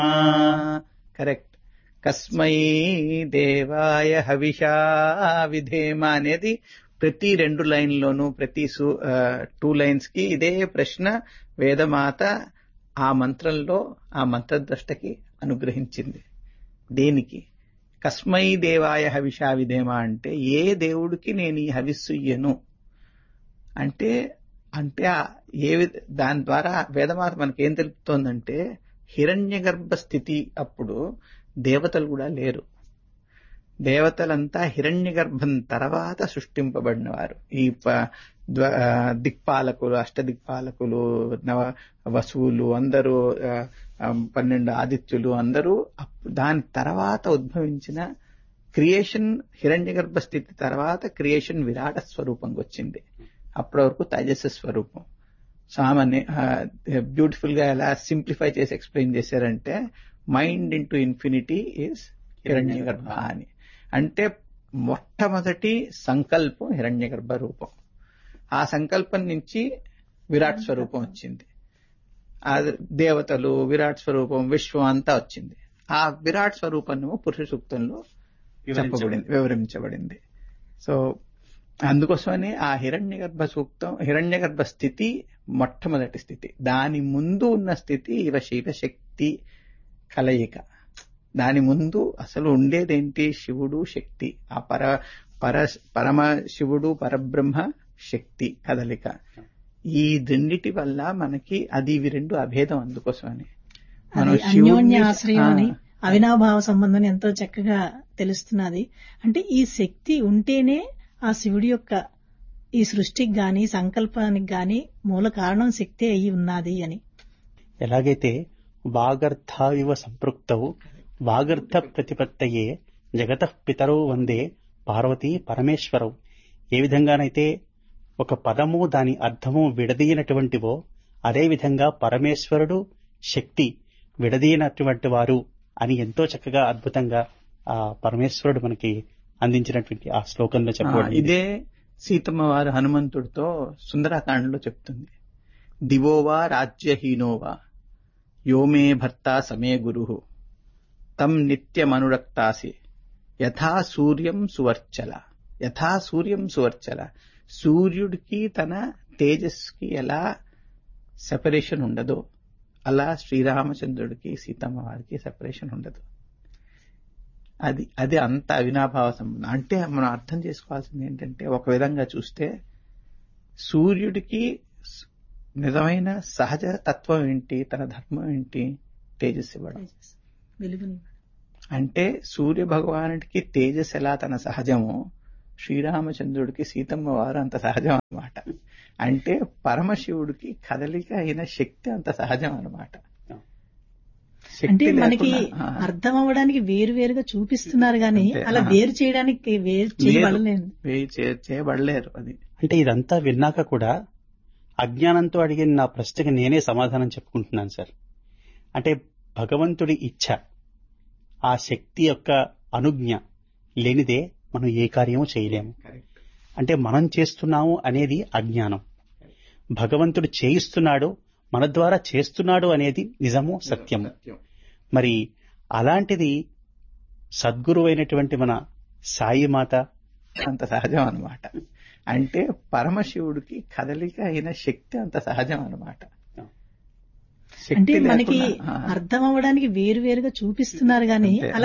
correct కస్మై దేవాయ హవిషా విధేమ అనేది ప్రతి రెండు లైన్లోనూ ప్రతి టూ లైన్స్ కి ఇదే ప్రశ్న వేదమాత ఆ మంత్రంలో ఆ మంత్రద్రష్టకి అనుగ్రహించింది దేనికి కస్మై దేవాయ హవిషా విధేమ అంటే ఏ దేవుడికి నేను ఈ హవిస్సు ఇయ్యను అంటే అంటే ఏ దాని ద్వారా వేదమాత మనకేం తెలుపుతోందంటే హిరణ్య గర్భ స్థితి అప్పుడు దేవతలు కూడా లేరు దేవతలంతా హిరణ్య గర్భం తర్వాత సృష్టింపబడిన వారు ఈ దిక్పాలకులు అష్టదిక్పాలకులు నవ వసువులు అందరూ పన్నెండు ఆదిత్యులు అందరూ దాని తర్వాత ఉద్భవించిన క్రియేషన్ హిరణ్య గర్భ స్థితి తర్వాత క్రియేషన్ విరాట స్వరూపంకి వచ్చింది అప్పటి వరకు తేజస్సు స్వరూపం సామాన్య బ్యూటిఫుల్ గా ఎలా సింప్లిఫై చేసి ఎక్స్ప్లెయిన్ చేశారంటే మైండ్ ఇంటూ ఇన్ఫినిటీ ఈజ్ హిరణ్య గర్భ అని అంటే మొట్టమొదటి సంకల్పం హిరణ్య గర్భ రూపం ఆ సంకల్పం నుంచి విరాట్ స్వరూపం వచ్చింది ఆ దేవతలు విరాట్ స్వరూపం విశ్వం అంతా వచ్చింది ఆ విరాట్ స్వరూపం పురుష సూక్తంలో చెప్పబడింది వివరించబడింది సో అందుకోసమని ఆ హిరణ్య గర్భ సూక్తం హిరణ్య గర్భ స్థితి మొట్టమొదటి స్థితి దాని ముందు ఉన్న స్థితి ఇవ శివశక్తి కలయిక దాని ముందు అసలు ఉండేదేంటి శివుడు శక్తి ఆ పర పర పరమ శివుడు పరబ్రహ్మ శక్తి కదలిక ఈ రెండిటి వల్ల మనకి అది ఇవి రెండు అభేదం అందుకోసమని అన్యోన్యాశ్రయం అని అవినాభావ సంబంధం ఎంతో చక్కగా తెలుస్తున్నది అంటే ఈ శక్తి ఉంటేనే ఆ శివుడి యొక్క ఈ సృష్టికి గాని సంకల్పానికి గాని మూల కారణం శక్తి అయి ఉన్నది అని ఎలాగైతే వాగర్థావివ సంపృక్తవు వాగర్థ ప్రతిపత్తయే జగత పితరో వందే పార్వతీ పరమేశ్వరవు ఏ విధంగానైతే ఒక పదము దాని అర్థము విడదీయనటువంటివో అదేవిధంగా పరమేశ్వరుడు శక్తి విడదీయనటువంటి వారు అని ఎంతో చక్కగా అద్భుతంగా ఆ పరమేశ్వరుడు మనకి అందించినటువంటి ఆ శ్లోకంలో చెప్పబడింది ఇదే సీతమ్మ వారు హనుమంతుడితో సుందరాకాండలో చెప్తుంది దివోవా రాజ్యహీనోవా యోమే భర్త సమే గురు తం నిత్యమనురక్తాసి యథా సూర్యం సువర్చల యథా సూర్యం సువర్చల సూర్యుడికి తన తేజస్కి ఎలా సెపరేషన్ ఉండదో అలా శ్రీరామచంద్రుడికి సీతమ్మ వారికి సెపరేషన్ ఉండదు అది అది అంత అవినాభావ సంబంధం అంటే మనం అర్థం చేసుకోవాల్సింది ఏంటంటే ఒక విధంగా చూస్తే సూర్యుడికి నిజమైన సహజ తత్వం ఏంటి తన ధర్మం ఏంటి తేజస్సు ఇవ్వడం అంటే సూర్య భగవానుడికి తేజస్ ఎలా తన సహజమో శ్రీరామచంద్రుడికి సీతమ్మ వారు అంత సహజం అనమాట అంటే పరమశివుడికి కదలిక అయిన శక్తి అంత సహజం అనమాట అంటే మనకి అర్థం అవ్వడానికి వేరు వేరుగా చూపిస్తున్నారు గాని అలా వేరు చేయడానికి వేరు చేయబడలేదు చేయబడలేరు అది అంటే ఇదంతా విన్నాక కూడా అజ్ఞానంతో అడిగిన నా ప్రశ్నకి నేనే సమాధానం చెప్పుకుంటున్నాను సార్ అంటే భగవంతుడి ఇచ్ఛ ఆ శక్తి యొక్క అనుజ్ఞ లేనిదే మనం ఏ కార్యము చేయలేము అంటే మనం చేస్తున్నాము అనేది అజ్ఞానం భగవంతుడు చేయిస్తున్నాడు మన ద్వారా చేస్తున్నాడు అనేది నిజము సత్యము మరి అలాంటిది సద్గురు అయినటువంటి మన సాయి మాత అంత సహజం అనమాట అంటే పరమశివుడికి కదలిక అయిన శక్తి అంత సహజం అనమాట అంటే మనకి అర్థం అవ్వడానికి వేరు వేరుగా చూపిస్తున్నారు గాని అలా